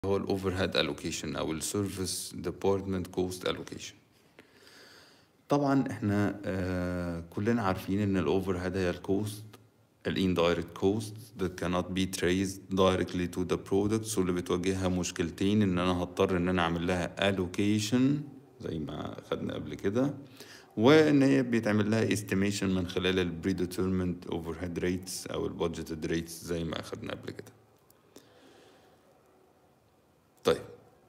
هو الاوفر هيد الوكيشن او السيرفيس ديبارتمنت كوست الوكيشن طبعا احنا آه كلنا عارفين ان الاوفر هيد هي الكوست indirect cost that cannot be traced directly to the products واللي بتواجهها مشكلتين ان انا هضطر ان انا اعمل لها allocation زي ما خدنا قبل كده وان هي بيتعمل لها estimation من خلال ال predetermined overhead rates او ال budgeted rates زي ما اخدنا قبل كده طيب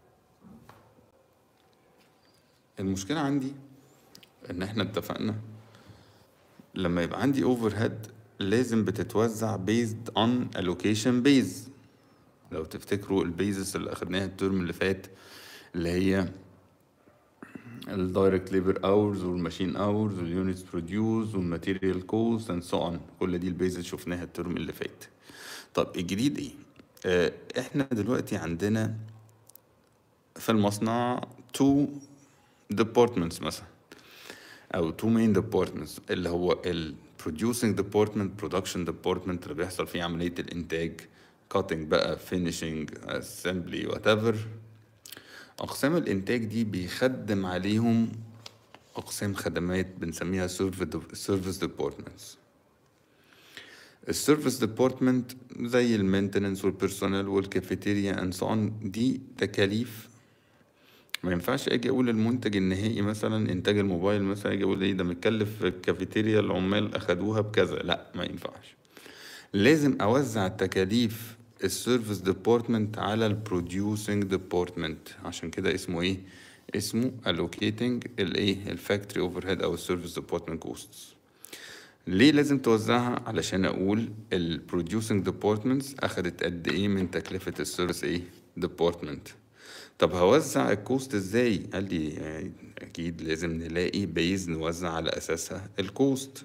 المشكلة عندي ان احنا اتفقنا لما يبقى عندي overhead لازم بتتوزع based on allocation base لو تفتكروا البيزس اللي اخدناها الترم اللي فات اللي هي الدايركت ليبر اورز والماشين اورز واليونتس بروديوس والماتيريال كوست اند سو اون كل دي البيزس شفناها الترم اللي فات طب الجديد ايه آه احنا دلوقتي عندنا في المصنع تو departments مثلا او two main departments اللي هو ال producing department production department اللي بيحصل فيه عملية الإنتاج cutting بقى finishing assembly whatever أقسام الإنتاج دي بيخدم عليهم أقسام خدمات بنسميها service departments السيرفيس ديبارتمنت زي المينتننس والبيرسونال والكافيتيريا اند سو اون دي تكاليف ما ينفعش اجي اقول المنتج النهائي مثلا انتاج الموبايل مثلا اجي اقول ايه ده متكلف في الكافيتيريا العمال اخدوها بكذا لا ما ينفعش لازم اوزع تكاليف السيرفيس ديبارتمنت على البروديوسنج ديبارتمنت عشان كده اسمه ايه اسمه allocating الايه الفاكتوري اوفر هيد او السيرفيس ديبارتمنت كوستس ليه لازم توزعها علشان اقول البروديوسنج ديبارتمنتس اخدت قد ايه من تكلفه السيرفيس ايه ديبارتمنت طب هوزع الكوست ازاي قال لي يعني اكيد لازم نلاقي بيز نوزع على اساسها الكوست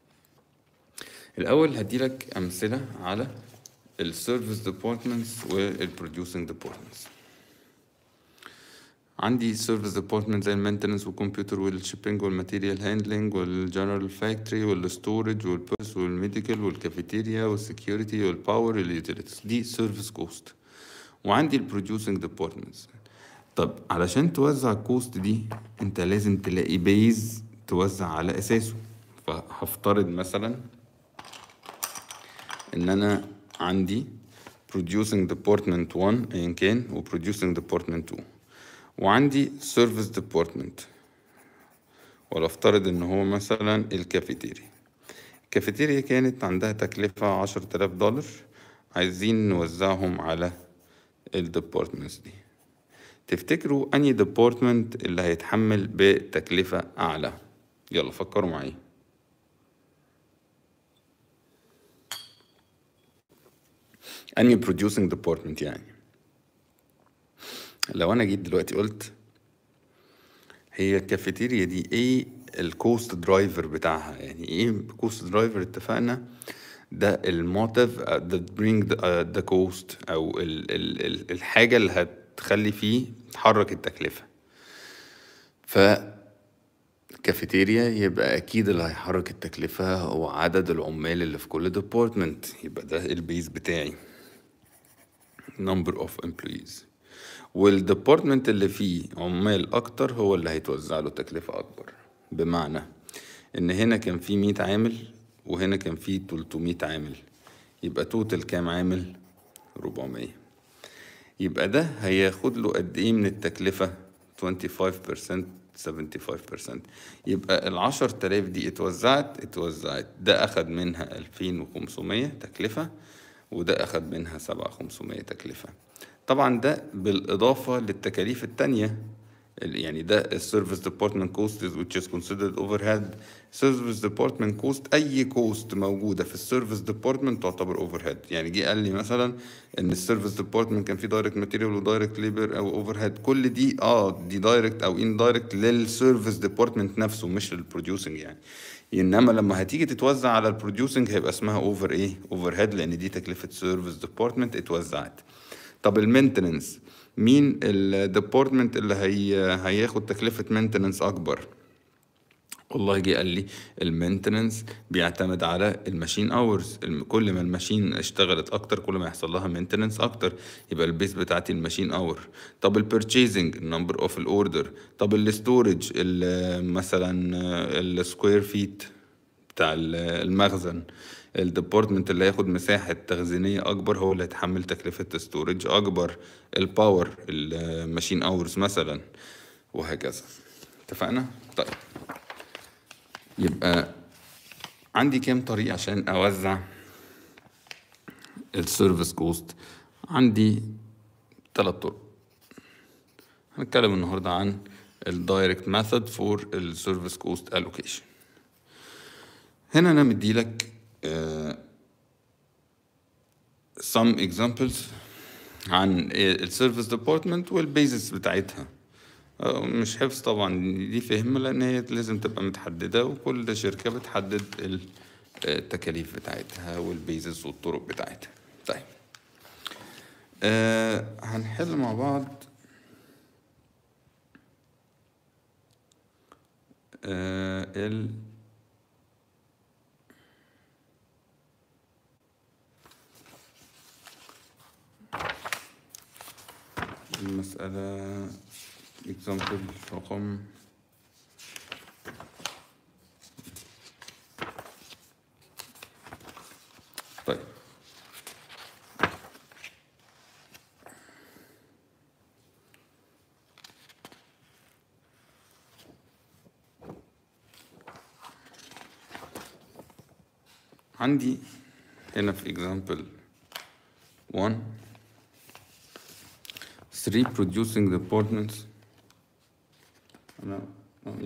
الاول هديلك امثله على السيرفيس ديبارتمنتس والبروديوسنج ديبارتمنتس عندي سيرفيس ديبارتمنت زي المينتنس والكمبيوتر والشيبينج والماتيريال هاندلنج والجنرال فاكتوري والستورج والبيرس والميديكال والكافيتيريا والسكيورتي والباور واليوتيليتيز دي سيرفيس كوست وعندي البروديوسنج ديبارتمنتس طب علشان توزع الكوست دي انت لازم تلاقي بيز توزع على اساسه فهفترض مثلا ان انا عندي producing department 1 ايا كان و producing department 2 وعندي service department ولأفترض ان هو مثلا الكافيتيريا الكافيتيريا كانت عندها تكلفة عشرة آلاف دولار عايزين نوزعهم على الديبارتمنتس دي تفتكروا انهي ديبارتمنت اللي هيتحمل بتكلفة اعلى يلا فكروا معايا انهي producing department يعني لو انا جيت دلوقتي قلت هي الكافيتيريا دي ايه الكوست درايفر بتاعها يعني ايه كوست درايفر اتفقنا ده الموتيف that bring the, uh, the cost او ال ال ال الحاجة اللي هتخلي فيه تحرك التكلفة ف كافيتيريا يبقى اكيد اللي هيحرك التكلفة هو عدد العمال اللي في كل ديبارتمنت يبقى ده البيز بتاعي number of employees والديبارتمنت اللي فيه عمال اكتر هو اللي هيتوزع له تكلفة اكبر بمعنى ان هنا كان في 100 عامل وهنا كان في 300 عامل يبقى توتال كام عامل 400 يبقى ده هياخد له قد ايه من التكلفة 25% 75% يبقى ال 10000 دي اتوزعت اتوزعت ده اخد منها 2500 تكلفة وده اخد منها 7500 تكلفة طبعا ده بالاضافة للتكاليف التانية يعني ده السيرفيس ديبارتمنت كوست which is considered overhead سيرفيس ديبارتمنت كوست اي كوست موجوده في السيرفيس ديبارتمنت تعتبر اوفر يعني جه قال لي مثلا ان السيرفيس ديبارتمنت كان فيه دايركت ماتيريال ودايركت ليبر او اوفر كل دي اه دي دايركت او ان دايركت للسيرفيس ديبارتمنت نفسه مش للبروديوسنج يعني انما لما هتيجي تتوزع على البروديوسنج هيبقى اسمها اوفر ايه اوفر هيد لان دي تكلفه سيرفيس ديبارتمنت اتوزعت طب المينتننس مين الديبارتمنت اللي هي هياخد تكلفة مينتننس أكبر والله جه قال لي المينتننس بيعتمد على الماشين اورز كل ما الماشين اشتغلت اكتر كل ما يحصل لها مينتننس اكتر يبقى البيس بتاعتي الماشين اور طب البرتشيزنج النمبر اوف الاوردر طب الستورج مثلا السكوير فيت بتاع المخزن الديبارتمنت اللي هياخد مساحة تخزينية أكبر هو اللي هيتحمل تكلفة ستورج أكبر الباور الماشين أورز مثلا وهكذا اتفقنا؟ طيب يبقى عندي كام طريقة عشان أوزع السيرفيس كوست عندي تلات طرق هنتكلم النهاردة عن الدايركت ميثود فور السيرفيس كوست الوكيشن هنا أنا مديلك uh, some examples عن السيرفيس ديبارتمنت والبيزس بتاعتها مش حفظ طبعا دي فهم لان هي لازم تبقى متحدده وكل شركه بتحدد التكاليف بتاعتها والبيزس والطرق بتاعتها طيب آه هنحل مع بعض آه ال المسألة example رقم طيب عندي هنا في example 1 three producing departments أنا معلش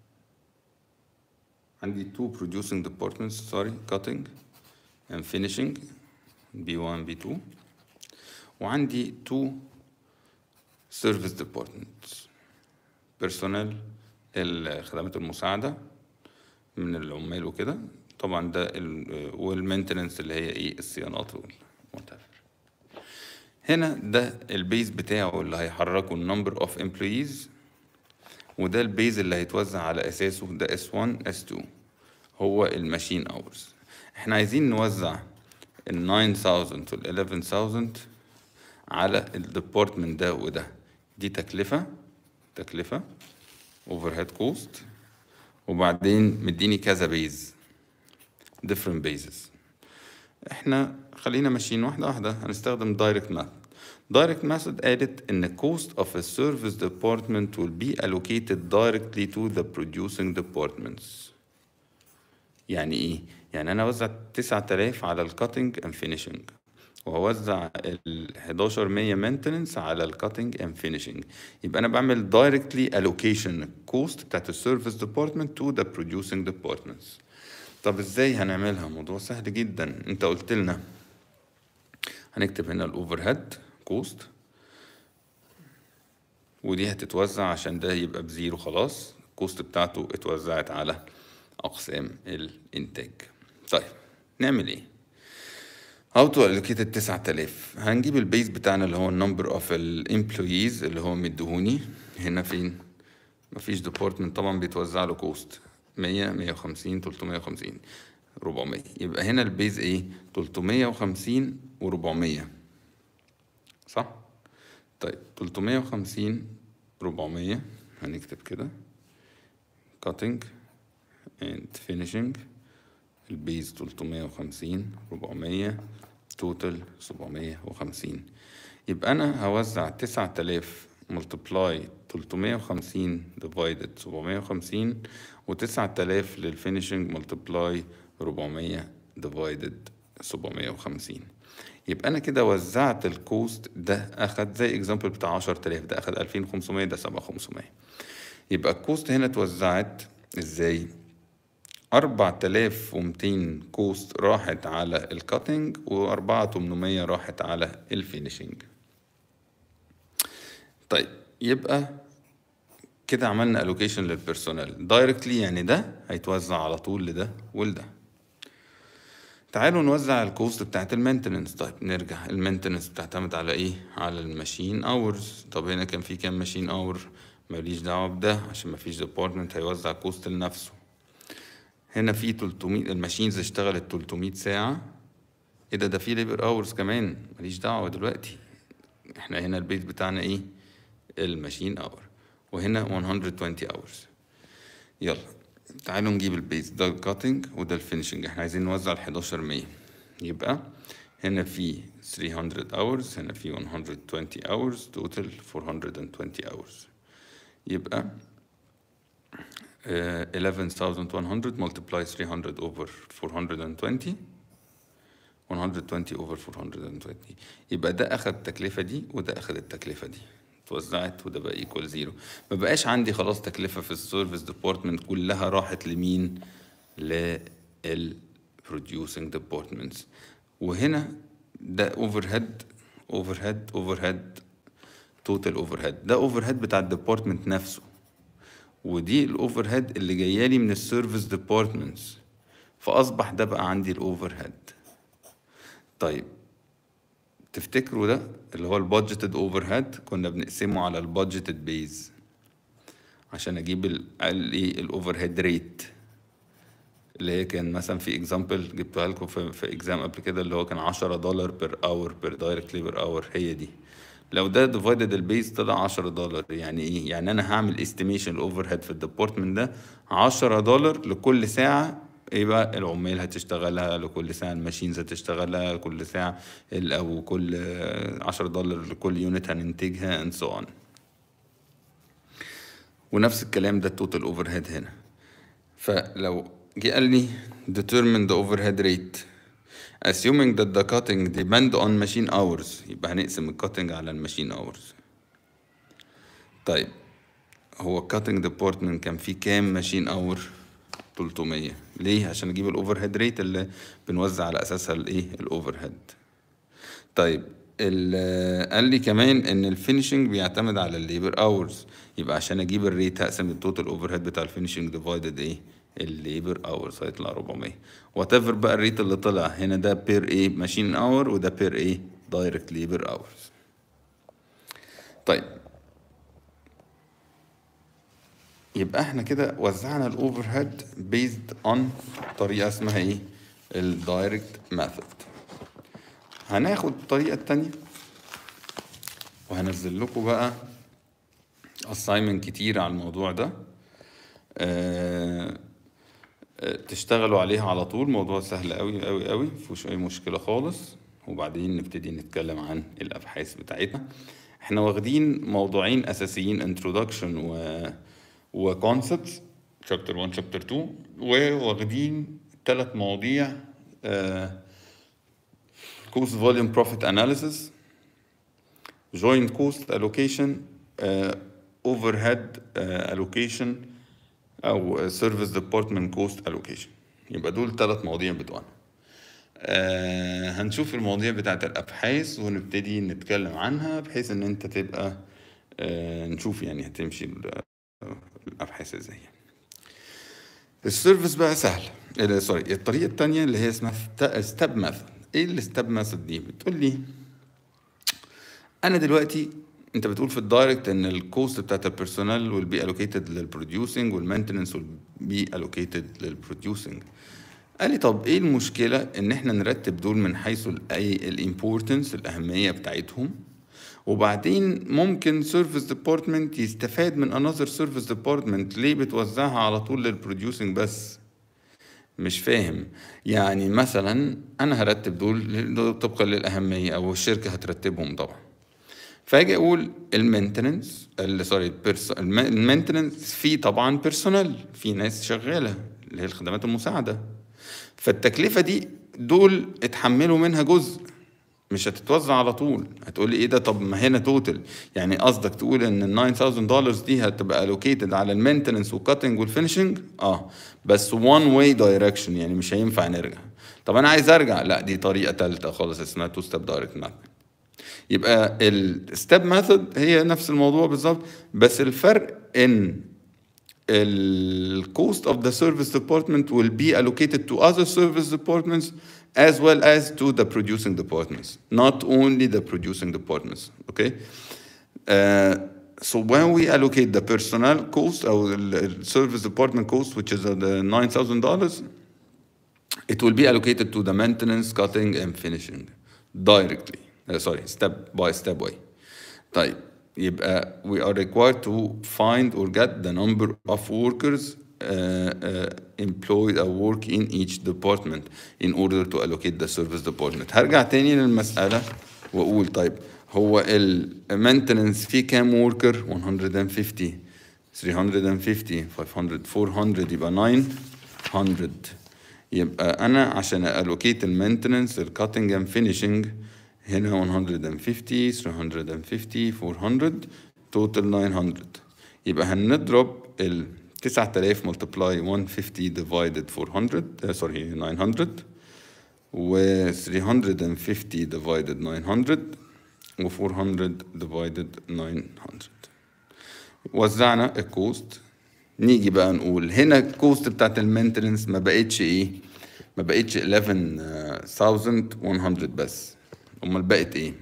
عندي two producing departments sorry cutting and finishing B1 B2 وعندي two service departments personnel الخدمات المساعدة من العمال وكده طبعا ده والمينتننس اللي هي ايه الصيانات والوات هنا ده البيز بتاعه اللي هيحركه النمبر اوف امبلويز وده البيز اللي هيتوزع على اساسه ده اس 1 اس 2 هو الماشين اورز احنا عايزين نوزع ال 9000 وال 11000 على الديبارتمنت ده وده دي تكلفة تكلفة اوفر هيد كوست وبعدين مديني كذا بيز different bases احنا خلينا ماشيين واحدة واحدة هنستخدم direct method direct method قالت إن cost of a service department will be allocated directly to the producing departments يعني إيه؟ يعني أنا أوزع 9000 على الكاتنج and finishing وهوزع ال 1100 maintenance على الكاتنج and finishing يبقى أنا بعمل directly allocation cost بتاعت السيرفيس department to the producing departments طب ازاي هنعملها موضوع سهل جدا انت قلت لنا هنكتب هنا الاوفر هيد كوست ودي هتتوزع عشان ده يبقى بزيرو خلاص الكوست بتاعته اتوزعت على اقسام الانتاج طيب نعمل ايه how to allocate ال 9000 هنجيب البيز بتاعنا اللي هو النمبر اوف الامبلويز اللي هو مديهوني هنا فين مفيش ديبارتمنت طبعا بيتوزع له كوست 100 150 350 400 يبقى هنا البيز ايه 350 و400 صح طيب 350 400 هنكتب كده cutting and finishing البيز 350 400 توتال 750 يبقى انا هوزع 9000 multiply 350 divided 750 و 9000 للفينيشنج multiply 400 divided 750 يبقى انا كده وزعت الكوست ده اخد زي اكزامبل بتاع 10000 ده اخد 2500 ده 7500 يبقى الكوست هنا اتوزعت ازاي 4200 كوست راحت على الكاتنج و4800 راحت على الفينيشنج طيب يبقى كده عملنا allocation للبيرسونال دايركتلي يعني ده هيتوزع على طول لده ولده تعالوا نوزع الكوست بتاعت المينتننس طيب نرجع المينتننس بتعتمد على ايه على الماشين اورز طب هنا كان في كام ماشين اور ماليش دعوه بده عشان مفيش ديبارتمنت هيوزع كوست لنفسه هنا في 300 الماشينز اشتغلت 300 ساعة ايه ده ده في ليبر اورز كمان ماليش دعوة دلوقتي احنا هنا البيت بتاعنا ايه الماشين اور وهنا 120 اورز يلا تعالوا نجيب البيز ده الكاتنج وده الفينشنج احنا عايزين نوزع ال 11 100 يبقى هنا في 300 hours هنا في 120 hours total 420 hours يبقى uh, 11100 multiply 300 over 420 120 over 420 يبقى ده اخد التكلفة دي وده اخد التكلفة دي اتوزعت وده بقى ايكوال زيرو ما بقاش عندي خلاص تكلفة في السيرفيس ديبارتمنت كلها راحت لمين لل producing departments وهنا ده اوفر هيد اوفر هيد اوفر هيد توتال اوفر هيد ده اوفر هيد بتاع الديبارتمنت نفسه ودي الاوفر هيد اللي جايه لي من السيرفيس ديبارتمنتس فاصبح ده بقى عندي الاوفر هيد طيب تفتكروا ده اللي هو البادجيتد اوفر هيد كنا بنقسمه على البادجيتد بيز عشان اجيب الايه الاوفر هيد ريت اللي هي كان مثلا في اكزامبل جبتها لكم في, في اكزام قبل كده اللي هو كان 10 دولار بير اور بير دايركت ليبر اور هي دي لو ده ديفايدد البيز طلع 10 دولار يعني ايه يعني انا هعمل استيميشن الاوفر هيد في الديبارتمنت ده 10 دولار لكل ساعه ايه بقى العمال هتشتغلها لكل ساعه الماشينز هتشتغلها كل ساعه او كل 10 دولار لكل يونت هننتجها and so on ونفس الكلام ده التوتال اوفر هيد هنا فلو جه قال لي determine the overhead rate assuming that the cutting depend on machine hours يبقى هنقسم الكاتنج على الماشين hours طيب هو cutting department كان فيه كام ماشين اور 300 ليه عشان اجيب الاوفر هيد ريت اللي بنوزع على اساسها الايه الاوفر هيد طيب قال لي كمان ان الفينشنج بيعتمد على الليبر اورز يبقى عشان اجيب الريت هقسم التوتال اوفر هيد بتاع الفينشنج ديفايدد ايه الليبر اورز هيطلع 400 وات ايفر بقى الريت اللي طلع هنا ده بير ايه ماشين اور وده بير ايه دايركت ليبر اورز طيب يبقى احنا كده وزعنا الاوفر هيد بيزد اون طريقه اسمها ايه الدايركت ميثود هناخد الطريقه التانية وهنزل لكم بقى assignment كتير على الموضوع ده أه تشتغلوا عليها على طول موضوع سهل قوي قوي قوي مفيهوش اي مشكله خالص وبعدين نبتدي نتكلم عن الابحاث بتاعتنا احنا واخدين موضوعين اساسيين introduction و وكونسبتس شابتر 1 شابتر 2 وواخدين ثلاث مواضيع كوست فوليوم بروفيت اناليسيس جوينت كوست الوكيشن اوفر هيد الوكيشن او سيرفيس ديبارتمنت كوست الوكيشن يبقى دول ثلاث مواضيع بتوعنا آه هنشوف المواضيع بتاعت الابحاث ونبتدي نتكلم عنها بحيث ان انت تبقى آه نشوف يعني هتمشي الابحاث ازاي السيرفيس بقى سهل سوري الطريقه الثانيه اللي هي اسمها ستاب ميثود ايه الستاب ميثود دي بتقول لي انا دلوقتي انت بتقول في الدايركت ان الكوست بتاعت البيرسونال will be allocated للبروديوسنج والمينتنس will be allocated للبروديوسنج قال لي طب ايه المشكله ان احنا نرتب دول من حيث الامبورتنس الاهميه بتاعتهم وبعدين ممكن سيرفيس ديبارتمنت يستفاد من انذر سيرفيس ديبارتمنت ليه بتوزعها على طول للبروديوسنج بس مش فاهم يعني مثلا انا هرتب دول طبقا للاهميه او الشركه هترتبهم طبعا فاجي اقول المينتننس سوري المينتننس في طبعا بيرسونال في ناس شغاله اللي هي الخدمات المساعده فالتكلفه دي دول اتحملوا منها جزء مش هتتوزع على طول هتقول لي ايه ده طب ما هنا توتال يعني قصدك تقول ان ال 9000 دولار دي هتبقى الوكيتد على المينتننس والكاتنج والفينشنج اه بس وان واي دايركشن يعني مش هينفع نرجع طب انا عايز ارجع لا دي طريقه ثالثه خالص اسمها تو ستيب دايركت ماث يبقى الستيب ماثود هي نفس الموضوع بالظبط بس الفرق ان الكوست of the service department will be allocated to other service departments as well as to the producing departments not only the producing departments okay uh, So when we allocate the personnel cost or the service department cost, which is the $9,000, it will be allocated to the maintenance, cutting, and finishing directly. Uh, sorry, step by step way. طيب يبقى we are required to find or get the number of workers uh, uh, employed or work in each department in order to allocate the service department هرجع تاني للمسألة وأقول طيب هو ال maintenance فيه كام worker 150 350 500 400 يبقى 900 يبقى أنا عشان allocate ال maintenance ال cutting and finishing هنا 150 350 400 total 900 يبقى هنضرب ال 9000 multiply 150 divided 400 uh, sorry 900 و 350 divided 900 و 400 divided 900 وزعنا الكوست نيجي بقى نقول هنا الكوست بتاعت المينتننس ما بقتش ايه ما بقتش 11100 بس امال بقت ايه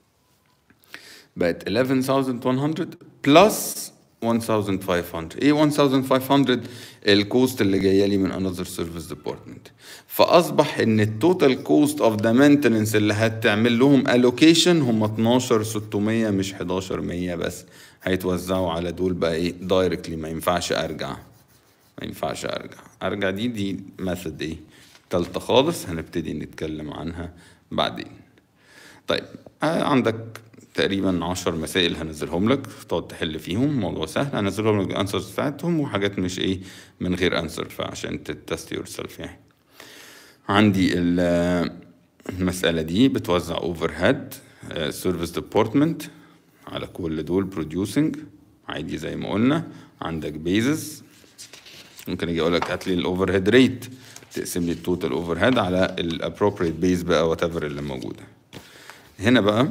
بقت 11100 بلس 1500 ايه 1500 الكوست اللي جايه لي من انذر سيرفيس ديبارتمنت فاصبح ان التوتال كوست اوف ذا مينتننس اللي هتعمل لهم الوكيشن هم 12600 مش 11100 بس هيتوزعوا على دول بقى ايه دايركتلي ما ينفعش ارجع ما ينفعش ارجع ارجع دي دي ميثود ايه تالتة خالص هنبتدي نتكلم عنها بعدين طيب آه عندك تقريبا عشر مسائل هنزلهم لك تقعد تحل فيهم موضوع سهل هنزلهم لك الانسرز بتاعتهم وحاجات مش ايه من غير انسر فعشان تتست يور سيلف يعني عندي المسألة دي بتوزع اوفر هيد سيرفيس ديبارتمنت على كل دول بروديوسنج عادي زي ما قلنا عندك بيزز ممكن اجي اقول لك هات لي الاوفر هيد ريت تقسم لي التوتال اوفر هيد على الابروبريت بيز بقى وات ايفر اللي موجوده هنا بقى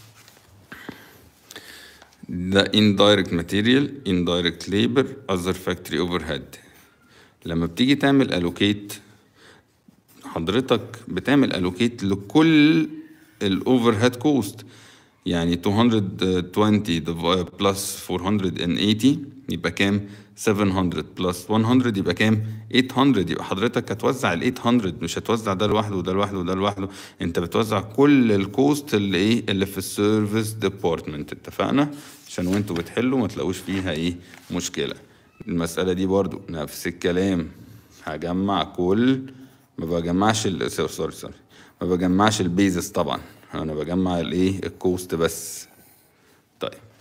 the indirect material indirect labor other factory overhead لما بتيجي تعمل allocate حضرتك بتعمل allocate لكل الاوفر هيد كوست يعني 220 بلس 480 يبقى كام 700 بلس 100 يبقى كام 800 يبقى حضرتك هتوزع ال 800 مش هتوزع ده لوحده وده لوحده وده لوحده انت بتوزع كل الكوست اللي ايه اللي في السيرفيس ديبارتمنت اتفقنا عشان وانتوا بتحلوا ما تلاقوش فيها ايه مشكله المساله دي برضو نفس الكلام هجمع كل ما بجمعش ال سوري سوري ما بجمعش البيزس طبعا انا بجمع الايه الكوست بس طيب